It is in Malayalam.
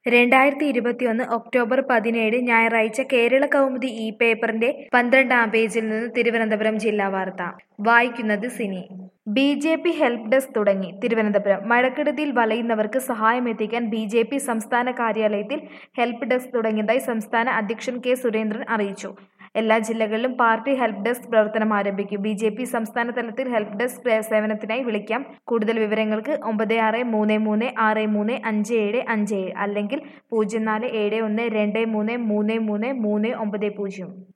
രണ്ടായിരത്തി ഇരുപത്തിയൊന്ന് ഒക്ടോബർ പതിനേഴ് ഞായറാഴ്ച കേരള കൗമുദി ഈ പേപ്പറിന്റെ പന്ത്രണ്ടാം പേജിൽ നിന്ന് തിരുവനന്തപുരം ജില്ലാ വാർത്ത വായിക്കുന്നത് Sini B J P help desk തുടങ്ങി തിരുവനന്തപുരം മഴക്കെടുതിയിൽ വലയുന്നവർക്ക് സഹായമെത്തിക്കാൻ ബി ജെ പി സംസ്ഥാന കാര്യാലയത്തിൽ ഹെൽപ്പ് ഡെസ്ക് തുടങ്ങിയതായി സംസ്ഥാന അധ്യക്ഷൻ കെ സുരേന്ദ്രൻ അറിയിച്ചു എല്ലാ ജില്ലകളിലും പാർട്ടി ഹെൽപ്പ് ഡെസ്ക് പ്രവർത്തനം ആരംഭിക്കും ബി ജെ പി സംസ്ഥാന തലത്തിൽ ഹെൽപ്പ് ഡെസ്ക് സേവനത്തിനായി വിളിക്കാം കൂടുതൽ വിവരങ്ങൾക്ക് ഒമ്പത് ആറ് മൂന്ന് മൂന്ന് ആറ് മൂന്ന് അഞ്ച് ഏഴ് അഞ്ച് ഏഴ് അല്ലെങ്കിൽ പൂജ്യം നാല് ഏഴ് ഒന്ന് രണ്ട് മൂന്ന് മൂന്ന് മൂന്ന് മൂന്ന് ഒമ്പത് പൂജ്യം